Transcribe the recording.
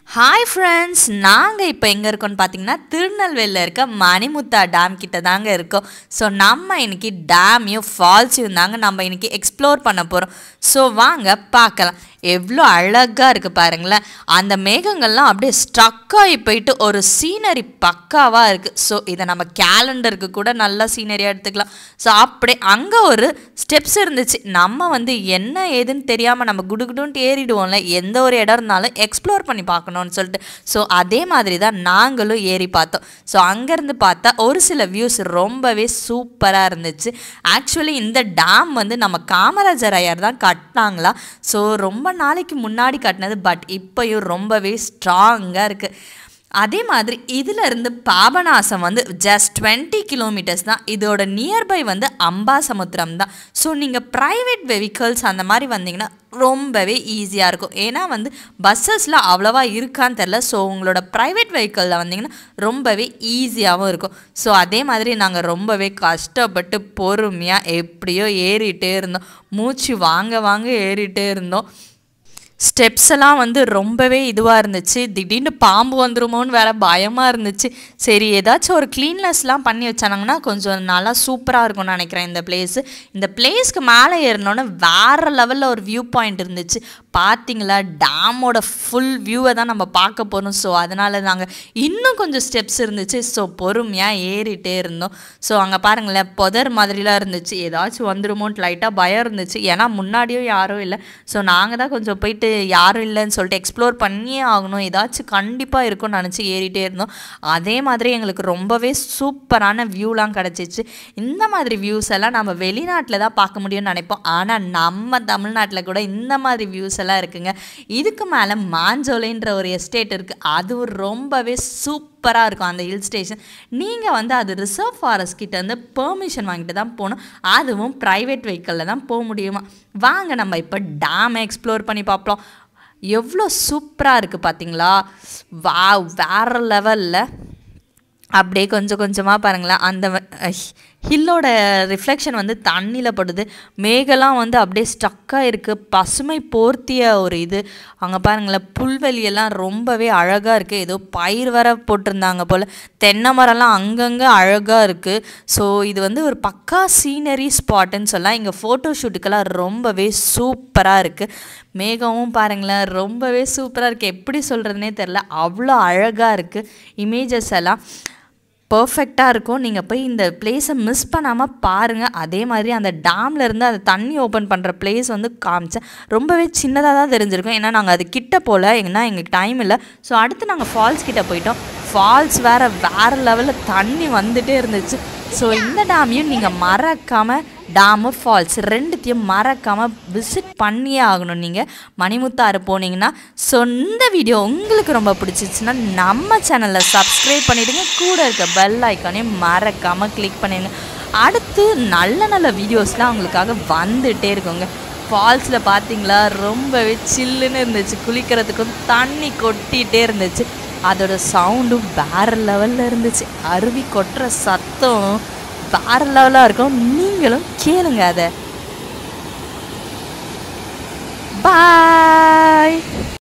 hi friends நாங்கள் இப்போ எங்கே இருக்கோம்னு பார்த்தீங்கன்னா திருநெல்வேலியில் இருக்க மணிமுத்தா டேம் கிட்ட தாங்க இருக்கோம் ஸோ நம்ம இன்னைக்கு டேமையும் ஃபால்ஸையும் தாங்க நம்ம இன்னைக்கு எக்ஸ்ப்ளோர் பண்ண போகிறோம் ஸோ வாங்க பார்க்கலாம் எவ்வளோ அழகாக இருக்குது பாருங்களேன் அந்த மேகங்கள்லாம் அப்படியே ஸ்ட்ரக் ஆகி போயிட்டு ஒரு சீனரி பக்காவாக இருக்குது ஸோ இதை நம்ம கேலண்டருக்கு கூட நல்ல சீனரியாக எடுத்துக்கலாம் ஸோ அப்படியே அங்கே ஒரு ஸ்டெப்ஸ் இருந்துச்சு நம்ம வந்து என்ன ஏதுன்னு தெரியாமல் நம்ம குடுகுடுன்ட்டு ஏறிடுவோம்ல எந்த ஒரு இடம் இருந்தாலும் எக்ஸ்ப்ளோர் பண்ணி பார்க்கணும்னு சொல்லிட்டு ஸோ அதே மாதிரி தான் நாங்களும் ஏறி பார்த்தோம் ஸோ அங்கேருந்து பார்த்தா ஒரு சில வியூஸ் ரொம்பவே சூப்பராக இருந்துச்சு ஆக்சுவலி இந்த டேம் வந்து நம்ம காமராஜர் ஐயர் தான் கட்டினாங்களா ஸோ ரொம்ப நாளைக்கு முன்னாடி கட்டினது பட் இப்போயும் ரொம்பவே ஸ்ட்ராங்காக இருக்குது அதே மாதிரி இதில் இருந்து பாபநாசம் வந்து ஜஸ்ட் டுவெண்ட்டி கிலோமீட்டர்ஸ் தான் இதோட நியர்பை வந்து அம்பாசமுத்திரம் தான் ஸோ நீங்கள் ப்ரைவேட் வெஹிக்கல்ஸ் அந்த மாதிரி வந்தீங்கன்னா ரொம்பவே ஈஸியாக இருக்கும் ஏன்னா வந்து பஸ்ஸஸில் அவ்வளோவா இருக்கான்னு தெரில ஸோ உங்களோட ப்ரைவேட் வெஹிக்கிளில் வந்தீங்கன்னா ரொம்பவே ஈஸியாகவும் இருக்கும் ஸோ அதே மாதிரி நாங்கள் ரொம்பவே கஷ்டப்பட்டு பொறுமையாக எப்படியோ ஏறிட்டே இருந்தோம் மூச்சு வாங்க வாங்க ஏறிட்டே இருந்தோம் ஸ்டெப்ஸ் எல்லாம் வந்து ரொம்பவே இதுவாக இருந்துச்சு திடீர்னு பாம்பு வந்துருமோன்னு வேற பயமாக இருந்துச்சு சரி ஏதாச்சும் ஒரு க்ளீன்னஸ்லாம் பண்ணி வச்சாங்கன்னா கொஞ்சம் நல்லா சூப்பராக இருக்கும்னு நினைக்கிறேன் இந்த பிளேஸு இந்த பிளேஸ்க்கு மேலே ஏறினோன்னே வேறு லெவலில் ஒரு வியூ பாயிண்ட் இருந்துச்சு பார்த்தீங்களா டேமோட ஃபுல் வியூவை தான் நம்ம பார்க்க போகிறோம் ஸோ அதனால் நாங்கள் இன்னும் கொஞ்சம் ஸ்டெப்ஸ் இருந்துச்சு ஸோ பொறுமையாக ஏறிட்டே இருந்தோம் ஸோ அங்கே பாருங்களேன் புதர் மாதிரிலாம் இருந்துச்சு ஏதாச்சும் வந்துருமோன்ட்டு லைட்டாக பயம் இருந்துச்சு ஏன்னா முன்னாடியும் யாரும் இல்லை ஸோ நாங்கள் தான் கொஞ்சம் போயிட்டு யாரும் இல்லைன்னு சொல்லிட்டு எக்ஸ்ப்ளோர் பண்ணியே ஆகணும் ஏதாச்சும் கண்டிப்பாக இருக்கும்னு நினச்சி ஏறிட்டே இருந்தோம் அதே மாதிரி எங்களுக்கு ரொம்பவே சூப்பரான வியூலாம் கிடச்சிச்சு இந்த மாதிரி வியூஸ் எல்லாம் நம்ம வெளிநாட்டில் தான் பார்க்க முடியும்னு நினைப்போம் ஆனால் நம்ம தமிழ்நாட்டில் கூட இந்த மாதிரி வியூஸ் எல்லாம் இருக்குங்க இதுக்கு மேலே மாஞ்சோலைன்ற ஒரு எஸ்டேட் இருக்குது அதுவும் ரொம்பவே சூப்பராக இருக்கும் அந்த ஹில் ஸ்டேஷன் நீங்கள் வந்து அது ரிசர்வ் ஃபாரஸ்ட் கிட்ட இருந்து பெர்மிஷன் வாங்கிட்டு தான் போகணும் அதுவும் ப்ரைவேட் வெஹிக்கிளில் தான் போக முடியுமா வாங்க நம்ம இப்போ டேமை எக்ஸ்ப்ளோர் பண்ணி பார்ப்போம் எவ்வளோ சூப்பராக இருக்குது பார்த்தீங்களா வா வேறு லெவலில் அப்படியே கொஞ்சம் கொஞ்சமாக பாருங்களேன் அந்த ஹில்லோட ரிஃப்ளெக்ஷன் வந்து தண்ணியில் படுது மேகலாம் வந்து அப்படியே ஸ்டக்காக இருக்குது பசுமை போர்த்திய ஒரு இது அங்கே பாருங்களேன் புல்வெளியெல்லாம் ரொம்பவே அழகாக இருக்குது ஏதோ பயிர் வர போட்டிருந்தாங்க போல் தென்னை மரம்லாம் அங்கங்கே அழகாக இருக்குது ஸோ இது வந்து ஒரு பக்கா சீனரி ஸ்பாட்டுன்னு சொல்லலாம் இங்கே ஃபோட்டோ ஷூட்டுக்கெல்லாம் ரொம்பவே சூப்பராக இருக்குது மேகமும் பாருங்களேன் ரொம்பவே சூப்பராக இருக்குது எப்படி சொல்கிறதுனே தெரில அவ்வளோ அழகாக இருக்குது இமேஜஸ் எல்லாம் பர்ஃபெக்டாக இருக்கும் நீங்கள் போய் இந்த பிளேஸை மிஸ் பண்ணாமல் பாருங்கள் அதே மாதிரி அந்த டேமில் இருந்து அந்த தண்ணி ஓப்பன் பண்ணுற பிளேஸ் வந்து காமிச்சேன் ரொம்பவே சின்னதாக தான் தெரிஞ்சிருக்கும் ஏன்னா நாங்கள் அது கிட்ட போல் ஏன்னா எங்களுக்கு டைம் இல்லை ஸோ அடுத்து நாங்கள் ஃபால்ஸ் கிட்ட போயிட்டோம் ஃபால்ஸ் வேறு வேறு லெவலில் தண்ணி வந்துகிட்டே இருந்துச்சு ஸோ இந்த டேமையும் நீங்கள் மறக்காமல் டேமு ஃபால்ஸ் ரெண்டுத்தையும் மறக்காமல் விசிட் பண்ணியே ஆகணும் நீங்கள் மணிமுத்தாறு போனீங்கன்னா ஸோ இந்த வீடியோ உங்களுக்கு ரொம்ப பிடிச்சிச்சுன்னா நம்ம சேனலை சப்ஸ்கிரைப் பண்ணிவிடுங்க கூட இருக்க பெல் ஐக்கானையும் மறக்காமல் கிளிக் பண்ணிடுங்க அடுத்து நல்ல நல்ல வீடியோஸ்லாம் உங்களுக்காக வந்துகிட்டே இருக்குங்க ஃபால்ஸில் பார்த்தீங்களா ரொம்பவே சில்லுன்னு இருந்துச்சு குளிக்கிறதுக்கும் தண்ணி கொட்டிகிட்டே இருந்துச்சு அதோட சவுண்டும் வேறு லெவலில் இருந்துச்சு அருவி கொட்டுற சத்தம் வேறு லெவலாக இருக்கும் நீங்களும் கேளுங்க அதை பாய்